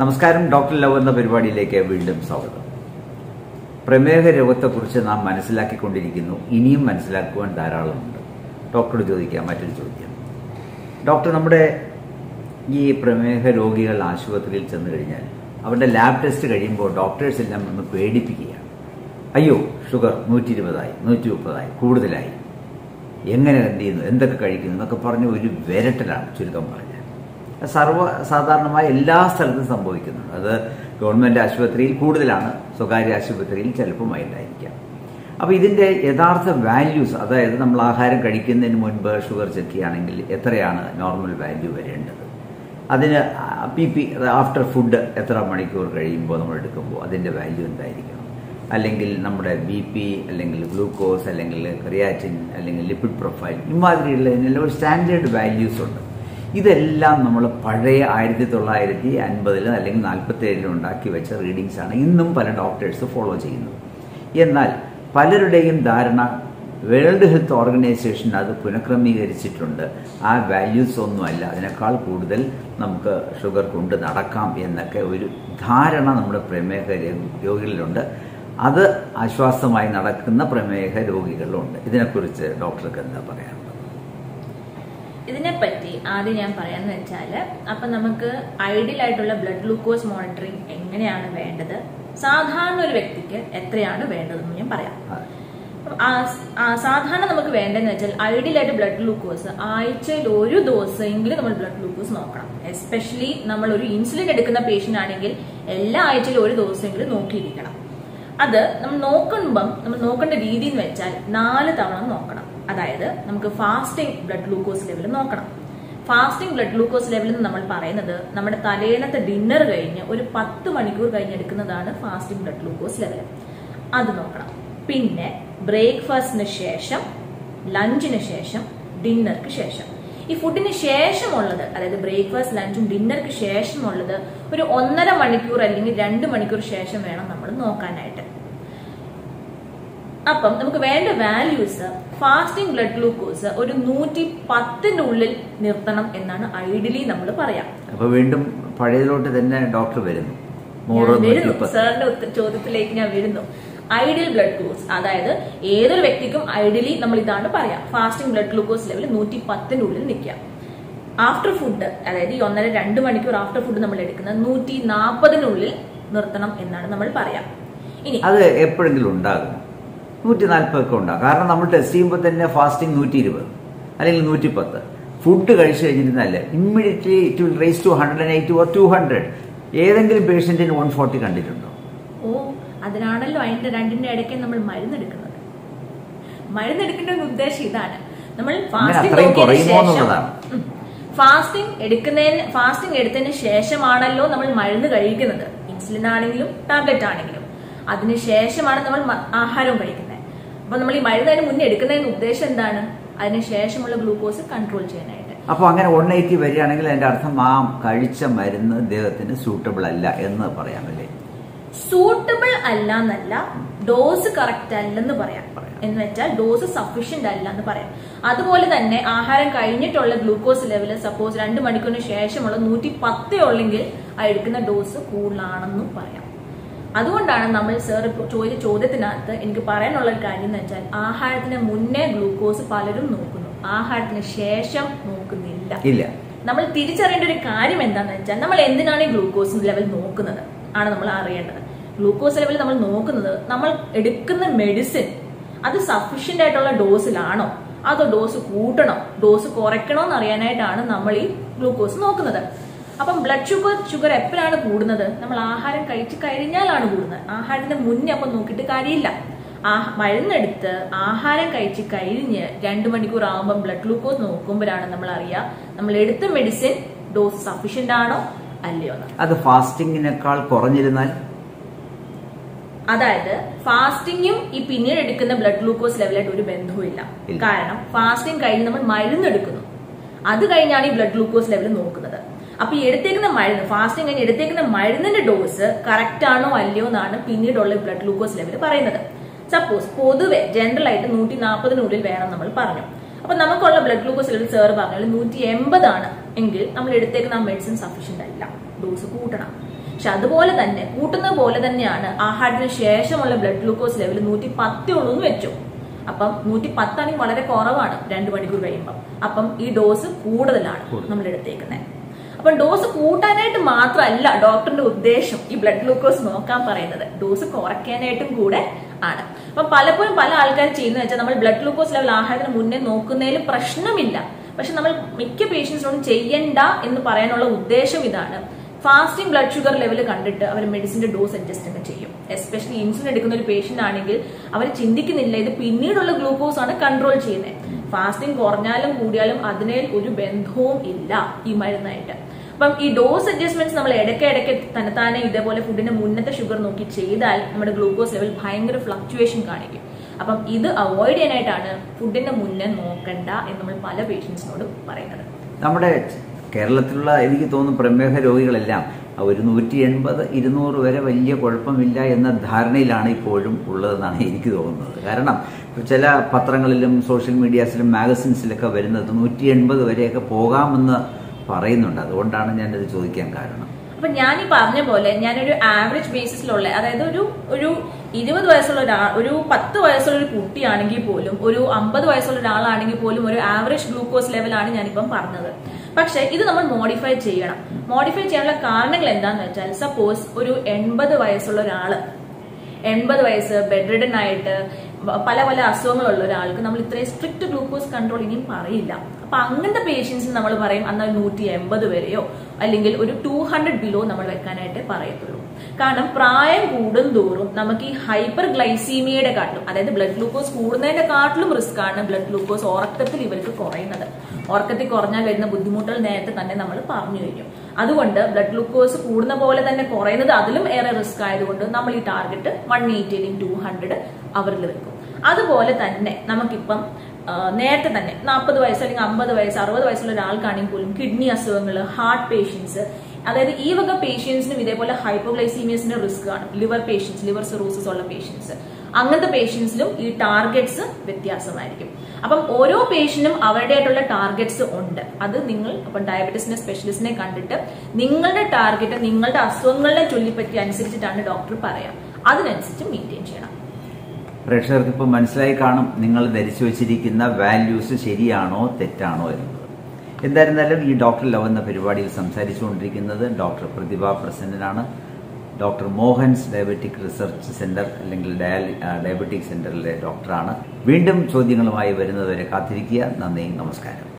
നമസ്കാരം doctor love എന്ന പരിപാടിയിലേക്ക് വീണ്ടും സ്വാഗതം പ്രമേഹ രോഗത്തെക്കുറിച്ച് നാം മനസ്സിലാക്കിക്കൊണ്ടിരിക്കുന്നു ഇനിയും മനസ്സിലാക്കുവാൻ ധാരാളമുണ്ട് ഡോക്ടറോട് ചോദിക്കാം മറ്റൊരു ചോദ്യം ഡോക്ടർ നമ്മുടെ ഈ പ്രമേഹ രോഗികൾ ആശുപത്രിയിൽ ചെന്ന് കഴിഞ്ഞാൽ അവരുടെ ലാബ് ടെസ്റ്റ് കഴിയുമ്പോൾ ഡോക്ടേഴ്സ് എല്ലാം ഒന്ന് പേടിപ്പിക്കുകയാണ് അയ്യോ ഷുഗർ നൂറ്റി ഇരുപതായി നൂറ്റി മുപ്പതായി കൂടുതലായി എങ്ങനെ എന്ത് ചെയ്യുന്നു എന്തൊക്കെ കഴിക്കുന്നു എന്നൊക്കെ പറഞ്ഞ് ഒരു വിരട്ടലാണ് ചുരുക്കം പറഞ്ഞാൽ സർവ സാധാരണമായ എല്ലാ സ്ഥലത്തും സംഭവിക്കുന്നുണ്ട് അത് ഗവൺമെന്റ് ആശുപത്രിയിൽ കൂടുതലാണ് സ്വകാര്യ ആശുപത്രിയിൽ ചിലപ്പോൾ മൈൻഡായിരിക്കാം അപ്പോൾ ഇതിന്റെ യഥാർത്ഥ വാല്യൂസ് അതായത് നമ്മൾ ആഹാരം കഴിക്കുന്നതിന് മുൻപ് ഷുഗർ ചെക്ക് ചെയ്യുകയാണെങ്കിൽ എത്രയാണ് നോർമൽ വാല്യൂ വരേണ്ടത് അതിന് പി പി ആഫ്റ്റർ ഫുഡ് എത്ര മണിക്കൂർ കഴിയുമ്പോൾ നമ്മൾ എടുക്കുമ്പോൾ അതിന്റെ വാല്യൂ എന്തായിരിക്കണം അല്ലെങ്കിൽ നമ്മുടെ ബി പി അല്ലെങ്കിൽ ഗ്ലൂക്കോസ് അല്ലെങ്കിൽ ക്രിയാറ്റിൻ അല്ലെങ്കിൽ ലിപ്പിഡ് പ്രൊഫൈൽ ഇമാതിരിയുള്ളതിനെല്ലാം ഒരു സ്റ്റാൻഡേർഡ് വാല്യൂസ് ഉണ്ട് ഇതെല്ലാം നമ്മൾ പഴയ ആയിരത്തി തൊള്ളായിരത്തി അൻപതിൽ അല്ലെങ്കിൽ നാൽപ്പത്തി ഏഴിൽ ഉണ്ടാക്കി വെച്ച റീഡിങ്സ് ആണ് ഇന്നും പല ഡോക്ടേഴ്സ് ഫോളോ ചെയ്യുന്നത് എന്നാൽ പലരുടെയും ധാരണ വേൾഡ് ഹെൽത്ത് ഓർഗനൈസേഷൻ അത് പുനഃക്രമീകരിച്ചിട്ടുണ്ട് ആ വാല്യൂസ് ഒന്നുമല്ല അതിനേക്കാൾ കൂടുതൽ നമുക്ക് ഷുഗർ കൊണ്ട് നടക്കാം എന്നൊക്കെ ഒരു ധാരണ നമ്മുടെ പ്രമേഹ രോഗികളിലുണ്ട് അത് ആശ്വാസമായി നടക്കുന്ന പ്രമേഹ രോഗികളുണ്ട് ഇതിനെക്കുറിച്ച് ഡോക്ടർക്ക് എന്താ പറയാനുള്ളത് ഇതിനെപ്പറ്റി ആദ്യം ഞാൻ പറയാന്ന് വെച്ചാൽ അപ്പൊ നമുക്ക് ഐഡിയൽ ആയിട്ടുള്ള ബ്ലഡ് ഗ്ലൂക്കോസ് മോണിറ്ററിംഗ് എങ്ങനെയാണ് വേണ്ടത് സാധാരണ ഒരു വ്യക്തിക്ക് എത്രയാണ് വേണ്ടതെന്ന് ഞാൻ പറയാം സാധാരണ നമുക്ക് വേണ്ടതെന്ന് വെച്ചാൽ ഐഡിയൽ ആയിട്ട് ബ്ലഡ് ഗ്ലൂക്കോസ് ആഴ്ചയിൽ ഒരു ദിവസം എങ്കിലും നമ്മൾ ബ്ലഡ് ഗ്ലൂക്കോസ് നോക്കണം എസ്പെഷ്യലി നമ്മൾ ഒരു ഇൻസുലിൻ എടുക്കുന്ന പേഷ്യന്റ് ആണെങ്കിൽ എല്ലാ ആഴ്ചയിലും ഒരു ദിവസമെങ്കിലും നോക്കിയിരിക്കണം അത് നമ്മൾ നോക്കുമ്പം നമ്മൾ നോക്കേണ്ട രീതി എന്ന് വെച്ചാൽ നാല് തവണ നോക്കണം അതായത് നമുക്ക് ഫാസ്റ്റിംഗ് ബ്ലഡ് ഗ്ലൂക്കോസ് ലെവൽ നോക്കണം ഫാസ്റ്റിംഗ് ബ്ലഡ് ഗ്ലൂക്കോസ് ലെവൽ എന്ന് നമ്മൾ പറയുന്നത് നമ്മുടെ തലേന്നത്തെ ഡിന്നർ കഴിഞ്ഞ് ഒരു പത്ത് മണിക്കൂർ കഴിഞ്ഞ് എടുക്കുന്നതാണ് ഫാസ്റ്റിംഗ് ബ്ലഡ് ഗ്ലൂക്കോസ് ലെവൽ അത് നോക്കണം പിന്നെ ബ്രേക്ക്ഫാസ്റ്റിന് ശേഷം ലഞ്ചിന് ശേഷം ഡിന്നർക്ക് ശേഷം ഈ ഫുഡിന് ശേഷമുള്ളത് അതായത് ബ്രേക്ക്ഫാസ്റ്റ് ലഞ്ചും ഡിന്നർക്ക് ശേഷമുള്ളത് ഒരു ഒന്നര മണിക്കൂർ അല്ലെങ്കിൽ രണ്ട് മണിക്കൂർ ശേഷം വേണം നമ്മൾ നോക്കാനായിട്ട് അപ്പം നമുക്ക് വേണ്ട വാല്യൂസ് ഫാസ്റ്റിംഗ് ബ്ലഡ് ഗ്ലൂക്കോസ് ഒരു നൂറ്റി പത്തിന്റെ ഉള്ളിൽ നിർത്തണം എന്നാണ് ഐഡിയലി നമ്മൾ പറയാം അപ്പൊ വീണ്ടും പഴയതിലോട്ട് തന്നെ ഡോക്ടർ വരുന്നു ഞാൻ വരുന്നു സാറിന്റെ ചോദ്യത്തിലേക്ക് ഞാൻ വരുന്നു ഐഡിയൽ ബ്ലഡ് ഗ്ലൂക്കോസ് അതായത് ഏതൊരു വ്യക്തിക്കും ഐഡിയലി നമ്മൾ ഇതാണ് പറയാം ഫാസ്റ്റിംഗ് ബ്ലഡ് ഗ്ലൂക്കോസ് ലെവൽ നൂറ്റി പത്തിന്റെ ഉള്ളിൽ നിൽക്കുക ആഫ്റ്റർ ഫുഡ് അതായത് ഈ ഒന്നര രണ്ട് മണിക്കൂർ ആഫ്റ്റർ ഫുഡ് നമ്മൾ എടുക്കുന്നത് നൂറ്റി നാൽപ്പതിനുള്ളിൽ നിർത്തണം എന്നാണ് നമ്മൾ പറയാം ഇനി അത് എപ്പോഴെങ്കിലും ഉണ്ടാകും നൂറ്റി നാൽപ്പതൊക്കെ ഉണ്ടാകും കാരണം നമ്മൾ ടെസ്റ്റ് ചെയ്യുമ്പോൾ തന്നെ ഫാസ്റ്റിംഗ് നൂറ്റി ഇരുപത് അല്ലെങ്കിൽ നൂറ്റി പത്ത് ഫുഡ് കഴിച്ചു കഴിഞ്ഞിരുന്നാൽ immediately it will raise two hundred and eighty or two hundred ഏതെങ്കിലും പേഷ്യന്റിന് വൺ ഫോർട്ടി കണ്ടിട്ടുണ്ടോ ഓ അതിനാണല്ലോ അതിന്റെ രണ്ടിന്റെ ഇടയ്ക്ക് നമ്മൾ മരുന്നെടുക്കുന്നത് മരുന്നെടുക്കേണ്ട ഒരു ഉദ്ദേശം ഇതാണ് നമ്മൾ ഫാസ്റ്റിംഗ് അത്രയും നോക്കിയതിന് കുറയുമോ ശേഷം എന്നുള്ളതാണ്. ഉം. ഫാസ്റ്റിംഗ് എടുക്കുന്നതിന് ഫാസ്റ്റിംഗ് എടുത്തതിന് ശേഷമാണല്ലോ നമ്മൾ മരുന്ന് കഴിക്കുന്നത് ഇൻസുലിൻ ആണെങ്കിലും ടാബ്ലറ്റ് ആണെങ്കിലും അതിന് ശേഷമാണ് നമ്മൾ മ- ആഹാരവും കഴിക്കുന്നത് അപ്പൊ നമ്മൾ ഈ മരുന്ന് അതിന് മുന്നേ എടുക്കുന്നതിന് ഉദ്ദേശം എന്താണ് അതിന് ശേഷമുള്ള ഗ്ലൂക്കോസ് കൺട്രോൾ ചെയ്യാനായിട്ട് അപ്പോൾ അങ്ങനെ വൺ എയ്റ്റി വരികയാണെങ്കിൽ അതിന്റെ അർത്ഥം ആ കഴിച്ച മരുന്ന് അദ്ദേഹത്തിന് സൂട്ടബിൾ അല്ല എന്ന് പറയാമല്ലേ സൂട്ടബിൾ അല്ല എന്നല്ല ഡോസ് കറക്റ്റ് അല്ലെന്ന് പറയാം എന്ന് വെച്ചാൽ ഡോസ് സഫീഷ്യന്റ് അല്ല എന്ന് പറയാം അതുപോലെ തന്നെ ആഹാരം കഴിഞ്ഞിട്ടുള്ള ഗ്ലൂക്കോസ് ലെവൽ സപ്പോസ് രണ്ട് മണിക്കൂറിന് ശേഷമുള്ള നൂറ്റി പത്തേ ഉള്ളെങ്കിൽ ആ എടുക്കുന്ന ഡോസ് കൂടുതലാണെന്നും പറയാം അതുകൊണ്ടാണ് നമ്മൾ സാർ ചോദിച്ച ചോദ്യത്തിനകത്ത് എനിക്ക് പറയാനുള്ള ഒരു കാര്യം എന്ന് വെച്ചാൽ ആഹാരത്തിന് മുന്നേ ഗ്ലൂക്കോസ് പലരും നോക്കുന്നു ആഹാരത്തിന് ശേഷം നോക്കുന്നില്ല ഇല്ല നമ്മൾ തിരിച്ചറിയേണ്ട ഒരു കാര്യം എന്താണെന്ന് വെച്ചാൽ നമ്മൾ എന്തിനാണ് ഈ ഗ്ലൂക്കോസ് ലെവൽ നോക്കുന്നത് ആണ് നമ്മൾ അറിയേണ്ടത് ഗ്ലൂക്കോസ് ലെവൽ നമ്മൾ നോക്കുന്നത് നമ്മൾ എടുക്കുന്ന മെഡിസിൻ അത് സഫീഷ്യന്റ് ആയിട്ടുള്ള ഡോസിലാണോ അതോ ഡോസ് കൂട്ടണോ ഡോസ് കുറയ്ക്കണോ എന്ന് അറിയാനായിട്ടാണ് നമ്മൾ ഈ ഗ്ലൂക്കോസ് നോക്കുന്നത് അപ്പം ബ്ലഡ് ഷുഗർ ഷുഗർ എപ്പോഴാണ് കൂടുന്നത് നമ്മൾ ആഹാരം കഴിച്ചു കഴിഞ്ഞാലാണ് കൂടുന്നത് ആഹാരത്തിന് മുന്നേ അപ്പം നോക്കിയിട്ട് കാര്യമില്ല ആ മരുന്നെടുത്ത് ആഹാരം കഴിച്ച് കഴിഞ്ഞ് രണ്ട് മണിക്കൂർ ആകുമ്പോൾ ബ്ലഡ് ഗ്ലൂക്കോസ് നോക്കുമ്പോഴാണ് നമ്മൾ അറിയുക നമ്മൾ എടുത്ത മെഡിസിൻ ഡോസ് സഫീഷ്യന്റ് ആണോ അല്ലയോ എന്ന് അത് ഫാസ്റ്റിങ്ങിനേക്കാൾ കുറഞ്ഞിരുന്നാൽ അതായത് ഫാസ്റ്റിങ്ങും ഈ പിന്നീട് എടുക്കുന്ന ബ്ലഡ് ഗ്ലൂക്കോസ് ലെവലായിട്ട് ഒരു ബന്ധവുമില്ല ഇല്ല. കാരണം ഫാസ്റ്റിംഗ് കഴിഞ്ഞ് നമ്മൾ മരുന്ന് എടുക്കുന്നു അത് കഴിഞ്ഞാണ് ഈ ബ്ലഡ് ഗ്ലൂക്കോസ് ലെവൽ നോക്കുന്നത് അപ്പൊ ഈ എടുത്തേക്കുന്ന മരുന്ന് ഫാസ്റ്റിംഗ് കഴിഞ്ഞ് എടുത്തേക്കുന്ന മരുന്നിന്റെ ഡോസ് കറക്റ്റ് ആണോ അല്ലയോ എന്നാണ് പിന്നീടുള്ള ബ്ലഡ് ഗ്ലൂക്കോസ് ലെവൽ പറയുന്നത് സപ്പോസ് പൊതുവെ ജനറൽ ആയിട്ട് നൂറ്റി നാൽപ്പതിനുള്ളിൽ വേണം നമ്മൾ പറഞ്ഞു അപ്പൊ നമുക്കുള്ള ബ്ലഡ് ഗ്ലൂക്കോസ് ലെവൽ സാർ പറഞ്ഞാൽ നൂറ്റി എൺപതാണ് എങ്കിൽ നമ്മൾ എടുത്തേക്കുന്ന ആ മെഡിസിൻ സഫീഷ്യന്റ് അല്ല ഡോസ് കൂട്ടണം പക്ഷെ അതുപോലെ തന്നെ കൂട്ടുന്നത് പോലെ തന്നെയാണ് ആഹാരത്തിന് ശേഷമുള്ള ബ്ലഡ് ഗ്ലൂക്കോസ് ലെവൽ നൂറ്റി പത്തേ ഉള്ളൂ എന്ന് വെച്ചു അപ്പം നൂറ്റി പത്താണെങ്കിൽ വളരെ കുറവാണ് രണ്ട് മണിക്കൂർ കഴിയുമ്പോൾ അപ്പം ഈ ഡോസ് കൂടുതലാണ് നമ്മൾ എടുത്തേക്കുന്നത് അപ്പം ഡോസ് കൂട്ടാനായിട്ട് മാത്രമല്ല ഡോക്ടറിന്റെ ഉദ്ദേശം ഈ ബ്ലഡ് ഗ്ലൂക്കോസ് നോക്കാൻ പറയുന്നത് ഡോസ് കുറയ്ക്കാനായിട്ടും കൂടെ ആണ് അപ്പം പലപ്പോഴും പല ആൾക്കാർ ചെയ്യുന്നത് വെച്ചാൽ നമ്മൾ ബ്ലഡ് ഗ്ലൂക്കോസ് ലെവൽ ആഹാരത്തിന് മുന്നേ നോക്കുന്നതിൽ പ്രശ്നമില്ല പക്ഷെ നമ്മൾ മിക്ക പേഷ്യൻസിനോടും ചെയ്യണ്ട എന്ന് പറയാനുള്ള ഉദ്ദേശം ഇതാണ് ഫാസ്റ്റിംഗ് ബ്ലഡ് ഷുഗർ ലെവൽ കണ്ടിട്ട് അവർ മെഡിസിന്റെ ഡോസ് അഡ്ജസ്റ്റ്മെന്റ് ചെയ്യും എസ്പെഷ്യലി ഇൻസുലിൻ എടുക്കുന്ന ഒരു പേഷ്യന്റ് ആണെങ്കിൽ അവർ ചിന്തിക്കുന്നില്ല ഇത് പിന്നീടുള്ള ഗ്ലൂക്കോസ് ആണ് കൺട്രോൾ ചെയ്യുന്നത് ഫാസ്റ്റിംഗ് കുറഞ്ഞാലും കൂടിയാലും അതിനെ ഒരു ബന്ധവും ഇല്ല ഈ മരുന്നായിട്ട് അപ്പം ഈ ഡോസ് അഡ്ജസ്റ്റ്മെന്റ്സ് നമ്മൾ ഇടയ്ക്ക് ഇടയ്ക്ക് തന്നെത്താനെ ഇതേപോലെ ഫുഡിന്റെ മുന്നത്തെ ഷുഗർ നോക്കി ചെയ്താൽ നമ്മുടെ ഗ്ലൂക്കോസ് ലെവൽ ഭയങ്കര ഫ്ലക്ച്വേഷൻ കാണിക്കും അപ്പം ഇത് അവോയ്ഡ് ചെയ്യാനായിട്ടാണ് ഫുഡിന്റെ മുന്നേ നോക്കണ്ട എന്ന് നമ്മൾ പല പേഷ്യൻസിനോടും പറയുന്നത് നമ്മുടെ കേരളത്തിലുള്ള എനിക്ക് തോന്നുന്നു പ്രമേഹ രോഗികളെല്ലാം ഒരു നൂറ്റി എൺപത് ഇരുന്നൂറ് വരെ വലിയ കുഴപ്പമില്ല എന്ന ധാരണയിലാണ് ഇപ്പോഴും ഉള്ളതെന്നാണ് എനിക്ക് തോന്നുന്നത് കാരണം ചില പത്രങ്ങളിലും സോഷ്യൽ മീഡിയാസിലും മാഗസിൻസിലൊക്കെ വരുന്നത് നൂറ്റി എൺപത് വരെയൊക്കെ പോകാമെന്ന് പറയുന്നുണ്ട് അതുകൊണ്ടാണ് ഞാനിത് ചോദിക്കാൻ കാരണം അപ്പൊ ഞാൻ ഈ പറഞ്ഞ പോലെ ഞാനൊരു ആവറേജ് ബേസിസിലുള്ള അതായത് ഒരു ഒരു ഇരുപത് വയസ്സുള്ള ഒരാൾ ഒരു പത്ത് വയസ്സുള്ള ഒരു കുട്ടിയാണെങ്കിൽ പോലും ഒരു അമ്പത് വയസ്സുള്ള ഒരാളാണെങ്കിൽ പോലും ഒരു ആവറേജ് ഗ്ലൂക്കോസ് ലെവലാണ് ഞാനിപ്പം പറഞ്ഞത് പക്ഷെ ഇത് നമ്മൾ മോഡിഫൈ ചെയ്യണം മോഡിഫൈ ചെയ്യാനുള്ള കാരണങ്ങൾ എന്താന്ന് വെച്ചാൽ സപ്പോസ് ഒരു എൺപത് വയസ്സുള്ള ഒരാള് എൺപത് വയസ്സ് ബെഡ് റിഡൻ ആയിട്ട് പല പല അസുഖങ്ങളുള്ള ഒരാൾക്ക് നമ്മൾ ഇത്രയും സ്ട്രിക്റ്റ് ഗ്ലൂക്കോസ് കൺട്രോൾ ഇനിയും പറയില്ല അപ്പൊ അങ്ങനത്തെ പേഷ്യൻസിന് നമ്മൾ പറയും എന്നാൽ നൂറ്റി എൺപത് വരെയോ അല്ലെങ്കിൽ ഒരു ടു ഹൺഡ്രഡ് ബിലോ നമ്മൾ വെക്കാനായിട്ട് പറയത്തുള്ളൂ കാരണം പ്രായം കൂടും തോറും നമുക്ക് ഈ ഹൈപ്പർ ഗ്ലൈസീമിയയുടെ കാട്ടിലും അതായത് ബ്ലഡ് ഗ്ലൂക്കോസ് കൂടുന്നതിന്റെ കാട്ടിലും റിസ്ക് ആണ് ബ്ലഡ് ഗ്ലൂക്കോസ് ഉറക്കത്തിൽ ഇവർക്ക് കുറയുന്നത് ഉറക്കത്തിൽ കുറഞ്ഞാൽ വരുന്ന ബുദ്ധിമുട്ടുകൾ നേരത്തെ തന്നെ നമ്മൾ പറഞ്ഞു കഴിഞ്ഞു അതുകൊണ്ട് ബ്ലഡ് ഗ്ലൂക്കോസ് കൂടുന്ന പോലെ തന്നെ കുറയുന്നത് അതിലും ഏറെ റിസ്ക് ആയതുകൊണ്ട് നമ്മൾ ഈ ടാർഗറ്റ് വൺ എയ്റ്റി അല്ലെങ്കിൽ ടു ഹൺഡ്രഡ് അവരിൽ വെക്കും അതുപോലെ തന്നെ നമുക്കിപ്പം നേരത്തെ തന്നെ നാൽപ്പത് വയസ്സ് അല്ലെങ്കിൽ അമ്പത് വയസ്സ് അറുപത് വയസ്സുള്ള ഒരാൾക്കാണെങ്കിൽ പോലും കിഡ്നി അസുഖങ്ങൾ ഹാർട്ട് പേഷ്യൻസ് അതായത് ഈ വക പേഷ്യൻസിനും ഇതേപോലെ ഹൈപ്പോഗ്ലൈസീമിയസിന്റെ റിസ്ക് ആണ് ലിവർ പേഷ്യൻസ് ലിവർ സിറോസിസ് ഉള്ള പേഷ്യൻസ് അങ്ങനത്തെ പേഷ്യൻസിലും ഈ ടാർഗറ്റ്സ് വ്യത്യാസമായിരിക്കും അപ്പം ഓരോ പേഷ്യന്റും അവരുടേതായിട്ടുള്ള ടാർഗറ്റ്സ് ഉണ്ട് അത് നിങ്ങൾ അപ്പം ഡയബറ്റീസിന്റെ സ്പെഷ്യലിസ്റ്റിനെ കണ്ടിട്ട് നിങ്ങളുടെ ടാർഗറ്റ് നിങ്ങളുടെ അസുഖങ്ങളെ ചൊല്ലിപ്പറ്റി അനുസരിച്ചിട്ടാണ് ഡോക്ടർ പറയാം അതിനനുസരിച്ച് മെയിൻറ്റെയിൻ ചെയ്യണം പ്രേക്ഷകർക്ക് ഇപ്പം മനസ്സിലായി കാണും നിങ്ങൾ ധരിച്ചു വച്ചിരിക്കുന്ന വാല്യൂസ് ശരിയാണോ തെറ്റാണോ എന്നുള്ളത് എന്തായിരുന്നാലും ഈ ഡോക്ടർ ലവ് എന്ന പരിപാടിയിൽ സംസാരിച്ചുകൊണ്ടിരിക്കുന്നത് ഡോക്ടർ പ്രതിഭ പ്രസന്നനാണ് doctor Mohan's diabetic research centre അല്ലെങ്കിൽ ഡയബറ്റിക് സെന്ററിലെ ഡോക്ടറാണ് വീണ്ടും ചോദ്യങ്ങളുമായി വരുന്നതുവരെ കാത്തിരിക്കുക നന്ദി നമസ്കാരം